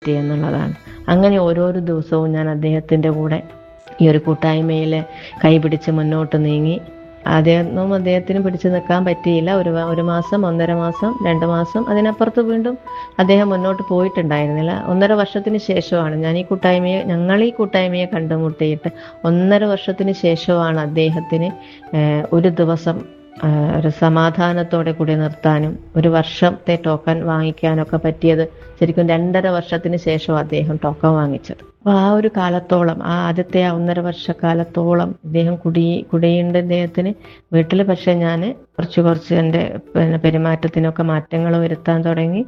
എന്നുള്ളതാണ് അങ്ങനെ ഓരോരോ ദിവസവും ഞാൻ അദ്ദേഹത്തിൻ്റെ കൂടെ ഈ ഒരു കൂട്ടായ്മയിൽ കൈപിടിച്ച് മുന്നോട്ട് നീങ്ങി ആദ്യമൊന്നും അദ്ദേഹത്തിന് പിടിച്ചു നിൽക്കാൻ പറ്റിയില്ല ഒരു വ- ഒരു മാസം ഒന്നര മാസം രണ്ട് മാസം അതിനപ്പുറത്ത് വീണ്ടും അദ്ദേഹം മുന്നോട്ട് പോയിട്ടുണ്ടായിരുന്നില്ല ഒന്നര വർഷത്തിന് ശേഷമാണ് ഞാൻ ഈ കൂട്ടായ്മയെ ഞങ്ങൾ ഈ കൂട്ടായ്മയെ കണ്ടുമുട്ടിയിട്ട് ഒന്നര വർഷത്തിന് ശേഷമാണ് അദ്ദേഹത്തിന് ഏഹ്, ഒരു ദിവസം ഏഹ്, ഒരു സമാധാനത്തോടെ കൂടി നിർത്താനും ഒരു വർഷത്തെ ടോക്കൺ വാങ്ങിക്കാനൊക്കെ പറ്റിയത് ശരിക്കും രണ്ടര വർഷത്തിന് ശേഷം അദ്ദേഹം ടോക്കൺ വാങ്ങിച്ചത് അപ്പോൾ ആ ഒരു കാലത്തോളം ആ ആദ്യത്തെ ആ ഒന്നര വർഷക്കാലത്തോളം ഇദ്ദേഹം കുടി കുടിയുണ്ട് ഇദ്ദേഹത്തിന് വീട്ടിൽ പക്ഷെ ഞാൻ കുറച്ച് കുറച്ച് എൻ്റെ പിന്നെ പെരുമാറ്റത്തിനൊക്കെ മാറ്റങ്ങൾ വരുത്താൻ തുടങ്ങി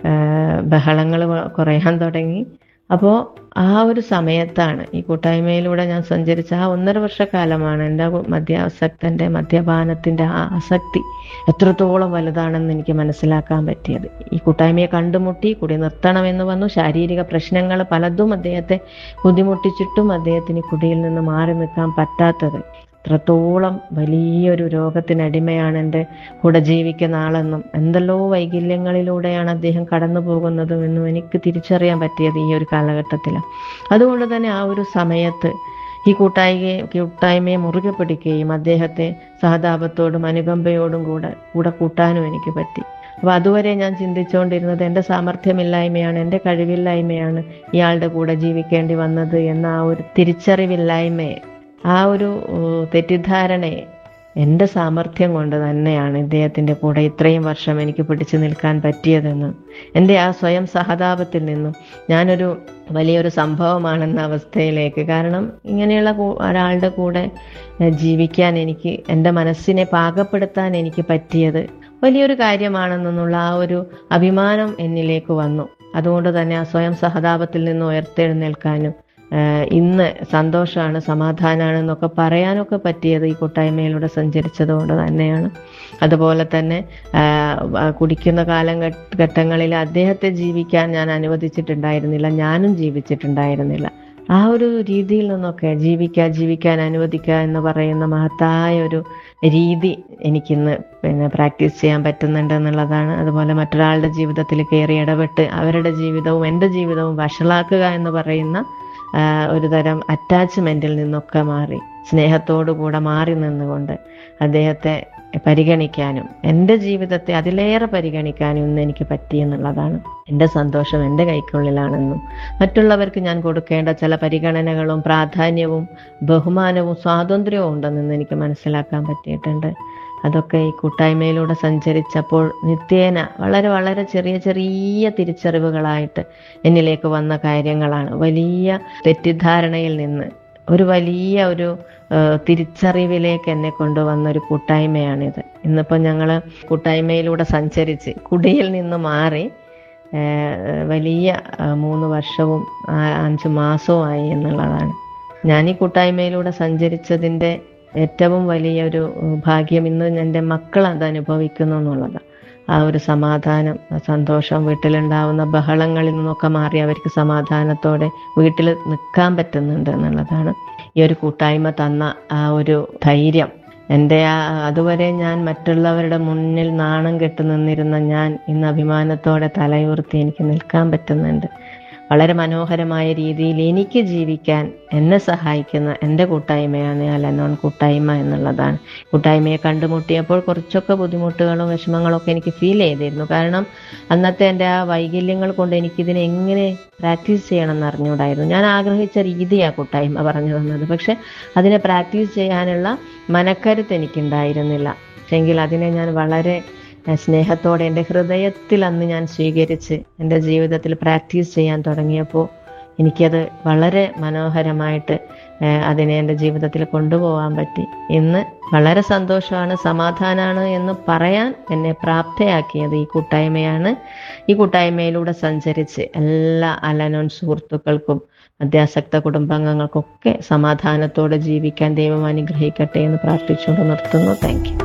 ബഹളങ്ങൾ കുറയാൻ തുടങ്ങി അപ്പോൾ ആ ഒരു സമയത്താണ് ഈ കൂട്ടായ്മയിലൂടെ ഞാൻ സഞ്ചരിച്ച ആ ഒന്നര വർഷക്കാലമാണ് എൻ്റെ മദ്യാസക്തൻ്റെ മദ്യപാനത്തിൻ്റെ ആ ആസക്തി എത്രത്തോളം വലുതാണെന്ന് എനിക്ക് മനസ്സിലാക്കാൻ പറ്റിയത് ഈ കൂട്ടായ്മയെ കണ്ടുമുട്ടി കുടി നിർത്തണമെന്ന് വന്നു ശാരീരിക പ്രശ്നങ്ങൾ പലതും അദ്ദേഹത്തെ ബുദ്ധിമുട്ടിച്ചിട്ടും അദ്ദേഹത്തിന് കുടിയിൽ നിന്ന് മാറി നിൽക്കാൻ പറ്റാത്തത് എത്രത്തോളം വലിയൊരു രോഗത്തിനടിമയാണ് എൻ്റെ കൂടെ ജീവിക്കുന്ന ആളെന്നും എന്തെല്ലോ വൈകല്യങ്ങളിലൂടെയാണ് അദ്ദേഹം കടന്നു പോകുന്നതും എന്നും എനിക്ക് തിരിച്ചറിയാൻ പറ്റിയത് ഈ ഒരു കാലഘട്ടത്തിലാണ് അതുകൊണ്ട് തന്നെ ആ ഒരു സമയത്ത് ഈ കൂട്ടായ്മയെ കൂട്ടായ്മയെ മുറുകെ പിടിക്കുകയും അദ്ദേഹത്തെ സഹതാപത്തോടും അനുകമ്പയോടും കൂടെ കൂടെ കൂട്ടാനും എനിക്ക് പറ്റി അപ്പോൾ അതുവരെ ഞാൻ ചിന്തിച്ചുകൊണ്ടിരുന്നത് എൻ്റെ സാമർഥ്യമില്ലായ്മയാണ് എൻ്റെ കഴിവില്ലായ്മയാണ് ഇയാളുടെ കൂടെ ജീവിക്കേണ്ടി വന്നത് എന്ന ആ ഒരു തിരിച്ചറിവില്ലായ്മയെ ആ ഒരു ഏഹ്, തെറ്റിദ്ധാരണയെ എൻ്റെ സാമർഥ്യം കൊണ്ട് തന്നെയാണ് ഇദ്ദേഹത്തിൻ്റെ കൂടെ ഇത്രയും വർഷം എനിക്ക് പിടിച്ചു നിൽക്കാൻ പറ്റിയതെന്നും എൻ്റെ ആ സ്വയം സഹതാപത്തിൽ നിന്നും ഞാനൊരു വലിയൊരു സംഭവമാണെന്ന അവസ്ഥയിലേക്ക് കാരണം ഇങ്ങനെയുള്ള കൂ- ഒരാളുടെ കൂടെ ഏഹ്, ജീവിക്കാൻ എനിക്ക് എൻ്റെ മനസ്സിനെ പാകപ്പെടുത്താൻ എനിക്ക് പറ്റിയത് വലിയൊരു കാര്യമാണെന്നുള്ള ആ ഒരു അഭിമാനം എന്നിലേക്ക് വന്നു അതുകൊണ്ട് തന്നെ ആ സ്വയം സഹതാപത്തിൽ നിന്ന് ഉയർത്തെഴുന്നേൽക്കാനും ആഹ് ഇന്ന് സന്തോഷമാണ് സമാധാനമാണ് എന്നൊക്കെ പറയാനൊക്കെ പറ്റിയത് ഈ കൂട്ടായ്മയിലൂടെ സഞ്ചരിച്ചത് കൊണ്ട് തന്നെയാണ് അതുപോലെ തന്നെ ആഹ് ആ കുടിക്കുന്ന കാലഘട്ടങ്ങളിൽ അദ്ദേഹത്തെ ജീവിക്കാൻ ഞാൻ അനുവദിച്ചിട്ടുണ്ടായിരുന്നില്ല ഞാനും ജീവിച്ചിട്ടുണ്ടായിരുന്നില്ല ആ ഒരു രീതിയിൽ നിന്നൊക്കെ ജീവിക്കുക ജീവിക്കാൻ അനുവദിക്കുക എന്ന് പറയുന്ന മഹത്തായ ഒരു രീതി എനിക്കിന്ന് പിന്നെ പ്രാക്ടീസ് ചെയ്യാൻ പറ്റുന്നുണ്ട് എന്നുള്ളതാണ് അതുപോലെ മറ്റൊരാളുടെ ജീവിതത്തിൽ കയറി ഇടപെട്ട് അവരുടെ ജീവിതവും എൻ്റെ ജീവിതവും വഷളാക്കുക എന്ന് പറയുന്ന ആ, ഒരു തരം അറ്റാച്ച്മെൻറ്റിൽ നിന്നൊക്കെ മാറി സ്നേഹത്തോടു കൂടെ മാറി നിന്നുകൊണ്ട് അദ്ദേഹത്തെ പരിഗണിക്കാനും എൻ്റെ ജീവിതത്തെ അതിലേറെ പരിഗണിക്കാനും ഇന്ന് എനിക്ക് പറ്റി എന്നുള്ളതാണ് എൻ്റെ സന്തോഷം എൻ്റെ കൈക്കുള്ളിലാണെന്നും മറ്റുള്ളവർക്ക് ഞാൻ കൊടുക്കേണ്ട ചില പരിഗണനകളും പ്രാധാന്യവും ബഹുമാനവും സ്വാതന്ത്ര്യവും ഉണ്ടെന്ന് എനിക്ക് മനസ്സിലാക്കാൻ പറ്റിയിട്ടുണ്ട് അതൊക്കെ ഈ കൂട്ടായ്മയിലൂടെ സഞ്ചരിച്ചപ്പോൾ നിത്യേന വളരെ വളരെ ചെറിയ ചെറിയ തിരിച്ചറിവുകളായിട്ട് എന്നിലേക്ക് വന്ന കാര്യങ്ങളാണ് വലിയ തെറ്റിദ്ധാരണയിൽ നിന്ന് ഒരു വലിയ ഒരു ആ, തിരിച്ചറിവിലേക്ക് എന്നെ കൊണ്ടുവന്ന ഒരു കൂട്ടായ്മയാണിത് ഇന്നിപ്പോൾ ഞങ്ങൾ കൂട്ടായ്മയിലൂടെ സഞ്ചരിച്ച് കുടിയിൽ നിന്ന് മാറി ആ, വലിയ ആ, മൂന്ന് വർഷവും ആ, അഞ്ച് മാസവും ആയി എന്നുള്ളതാണ് ഞാൻ ഈ കൂട്ടായ്മയിലൂടെ സഞ്ചരിച്ചതിൻ്റെ ഏറ്റവും വലിയൊരു ഉം, ഭാഗ്യം ഇന്ന് എൻ്റെ മക്കൾ അത് അനുഭവിക്കുന്നു എന്നുള്ളതാണ് ആ ഒരു സമാധാനം ആ സന്തോഷം വീട്ടിലുണ്ടാവുന്ന ബഹളങ്ങളിൽ നിന്നൊക്കെ മാറി അവർക്ക് സമാധാനത്തോടെ വീട്ടിൽ നിൽക്കാൻ പറ്റുന്നുണ്ട് എന്നുള്ളതാണ് ഈ ഒരു കൂട്ടായ്മ തന്ന ആ ഒരു ധൈര്യം എൻ്റെ ആ അതുവരെ ഞാൻ മറ്റുള്ളവരുടെ മുന്നിൽ നാണം കെട്ട് നിന്നിരുന്ന ഞാൻ ഇന്ന് അഭിമാനത്തോടെ തലയുയർത്തി എനിക്ക് നിൽക്കാൻ പറ്റുന്നുണ്ട് വളരെ മനോഹരമായ രീതിയിൽ എനിക്ക് ജീവിക്കാൻ എന്നെ സഹായിക്കുന്ന എൻ്റെ കൂട്ടായ്മയാണ് അലനോൺ കൂട്ടായ്മ എന്നുള്ളതാണ് കൂട്ടായ്മയെ കണ്ടുമുട്ടിയപ്പോൾ കുറച്ചൊക്കെ ബുദ്ധിമുട്ടുകളും വിഷമങ്ങളും ഒക്കെ എനിക്ക് ഫീൽ ചെയ്തിരുന്നു കാരണം അന്നത്തെ എൻ്റെ ആ വൈകല്യങ്ങൾ കൊണ്ട് എനിക്കിതിനെ എങ്ങനെ പ്രാക്ടീസ് ചെയ്യണം എന്ന് അറിഞ്ഞുകൂടായിരുന്നു ഞാൻ ആഗ്രഹിച്ച രീതിയാണ് കൂട്ടായ്മ പറഞ്ഞു തന്നത് പക്ഷെ അതിനെ പ്രാക്ടീസ് ചെയ്യാനുള്ള മനക്കരുത്ത് എനിക്കുണ്ടായിരുന്നില്ല പക്ഷെങ്കിൽ അതിനെ ഞാൻ വളരെ ഏഹ്, സ്നേഹത്തോടെ എൻ്റെ ഹൃദയത്തിൽ അന്ന് ഞാൻ സ്വീകരിച്ച് എൻ്റെ ജീവിതത്തിൽ പ്രാക്ടീസ് ചെയ്യാൻ തുടങ്ങിയപ്പോൾ എനിക്കത് വളരെ മനോഹരമായിട്ട് ഏഹ്, അതിനെ എൻ്റെ ജീവിതത്തിൽ കൊണ്ടുപോകാൻ പറ്റി ഇന്ന് വളരെ സന്തോഷമാണ് സമാധാനമാണ് എന്ന് പറയാൻ എന്നെ പ്രാപ്തയാക്കിയത് ഈ കൂട്ടായ്മയാണ് ഈ കൂട്ടായ്മയിലൂടെ സഞ്ചരിച്ച് എല്ലാ അലനോൺ സുഹൃത്തുക്കൾക്കും അത്യാസക്ത കുടുംബാംഗങ്ങൾക്കൊക്കെ സമാധാനത്തോടെ ജീവിക്കാൻ ദൈവം അനുഗ്രഹിക്കട്ടെ എന്ന് പ്രാർത്ഥിച്ചുകൊണ്ട് നിർത്തുന്നു താങ്ക് യു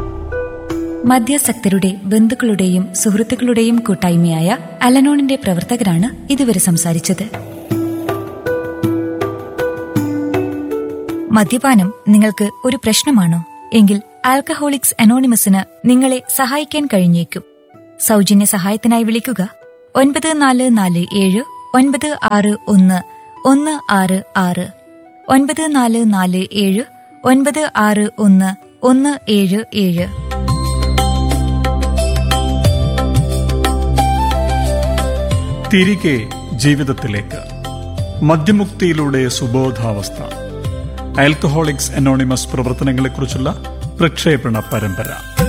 മദ്യാസക്തരുടെ ബന്ധുക്കളുടെയും സുഹൃത്തുക്കളുടെയും കൂട്ടായ്മയായ അലനോണിന്റെ പ്രവർത്തകരാണ് ഇതുവരെ സംസാരിച്ചത് മദ്യപാനം നിങ്ങൾക്ക് ഒരു പ്രശ്നമാണോ എങ്കിൽ ആൽക്കഹോളിക്സ് അനോണിമസിന് നിങ്ങളെ സഹായിക്കാൻ കഴിഞ്ഞേക്കും സൗജന്യ സഹായത്തിനായി വിളിക്കുക ഒൻപത് നാല് നാല് ഏഴ് ഒൻപത് ആറ് ഒന്ന് ഒന്ന് ആറ് ആറ് ഒൻപത് നാല് നാല് ഏഴ് ഒൻപത് ആറ് ഒന്ന് ഒന്ന് ഏഴ് ഏഴ് തിരികെ ജീവിതത്തിലേക്ക് മദ്യമുക്തിയിലൂടെ സുബോധാവസ്ഥ ആൽക്കഹോളിക്സ് അനോണിമസ് പ്രവർത്തനങ്ങളെക്കുറിച്ചുള്ള പ്രക്ഷേപണ പരമ്പര